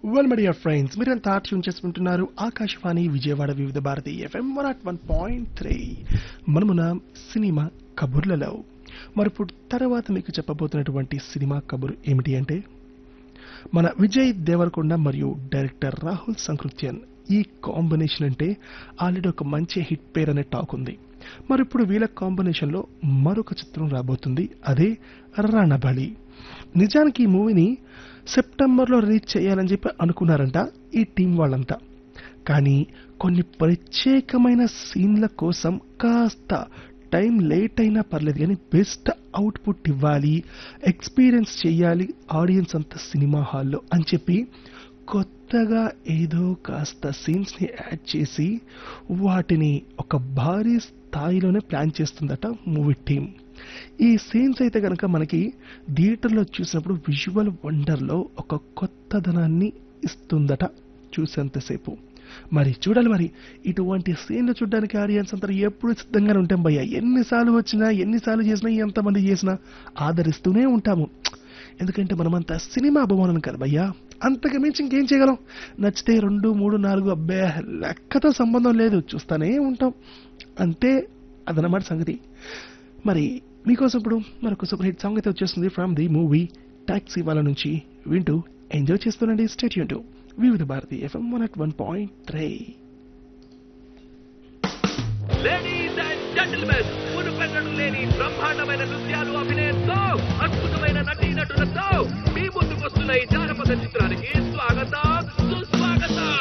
well my dear friends మీరంతా tune చేసుకుంటున్నారు Akashvani Vijayawada Vividh Bharati FM one at one point three మనమున సినిమా కబుర్లలో మరి ఇప్పుడు తర్వాత మీకు చెప్పబోతున్నటువంటి సినిమా కబురు ఏమిటి అంటే మన విజయ్ దేవరకొండ మరియు డైరెక్టర్ రాహుల్ సంకృత్యన్ ఈ కాంబినేషన్ అంటే ఆల్రెడీ ఒక మంచి హిట్ పేర్ అనే టాక్ ఉంది మరి ఇప్పుడు వీళ్ళ కాంబినేషన్ లో మరొక చిత్రం రాబోతుంది అదే రణబలి నిజానికి ఈ మూవీని సెప్టెంబర్లో రిలీజ్ చేయాలని చెప్పి అనుకున్నారంట ఈ టీం వాళ్ళంతా కానీ కొన్ని ప్రత్యేకమైన సీన్ల కోసం కాస్త టైం లేట్ అయినా పర్లేదు కానీ బెస్ట్ అవుట్పుట్ ఇవ్వాలి ఎక్స్పీరియన్స్ చేయాలి ఆడియన్స్ అంతా సినిమా హాల్లో అని చెప్పి కొత్తగా ఏదో కాస్త సీన్స్ని యాడ్ చేసి వాటిని ఒక భారీ స్థాయిలోనే ప్లాన్ చేస్తుందట మూవీ టీం ఈ సీన్స్ అయితే కనుక మనకి థియేటర్లో చూసినప్పుడు విజువల్ వండర్లో ఒక కొత్తదనాన్ని ఇస్తుందట చూసేంతసేపు మరి చూడాలి మరి ఇటువంటి సీన్లు చూడడానికి ఆడియన్స్ అంతా ఎప్పుడు సిద్ధంగానే ఉంటాం భయ్య ఎన్నిసార్లు వచ్చినా ఎన్నిసార్లు చేసినా ఎంతమంది చేసినా ఆదరిస్తూనే ఉంటాము ఎందుకంటే మనమంతా సినిమా అభిమానం కదా భయ్యా అంతకు మించి ఇంకేం చేయగలం నచ్చితే రెండు మూడు నాలుగు అబ్బే లెక్కతో సంబంధం లేదు చూస్తానే ఉంటాం అంతే అదనమాట సంగతి మరి మీకోసం ఇప్పుడు మరొక సూపర్ హిట్ సాంగ్ అయితే వచ్చేస్తుంది ఫ్రమ్ ది మూవీ టాక్సీ వాళ్ళ నుంచి వింటూ ఎంజాయ్ చేస్తుండండి స్టేట్ యూన్ Vividh Bharati FM one at one point three ladies and gentlemen మునుపెన్నడు లేని బ్రహ్మాండమైన నృత్యాలు అభినయంతో అద్భుతమైన నటీ నటులతో మీ ముందుకు వస్తున్న ఈ జానపద చిత్రానికి స్వాగతం సుస్వాగతం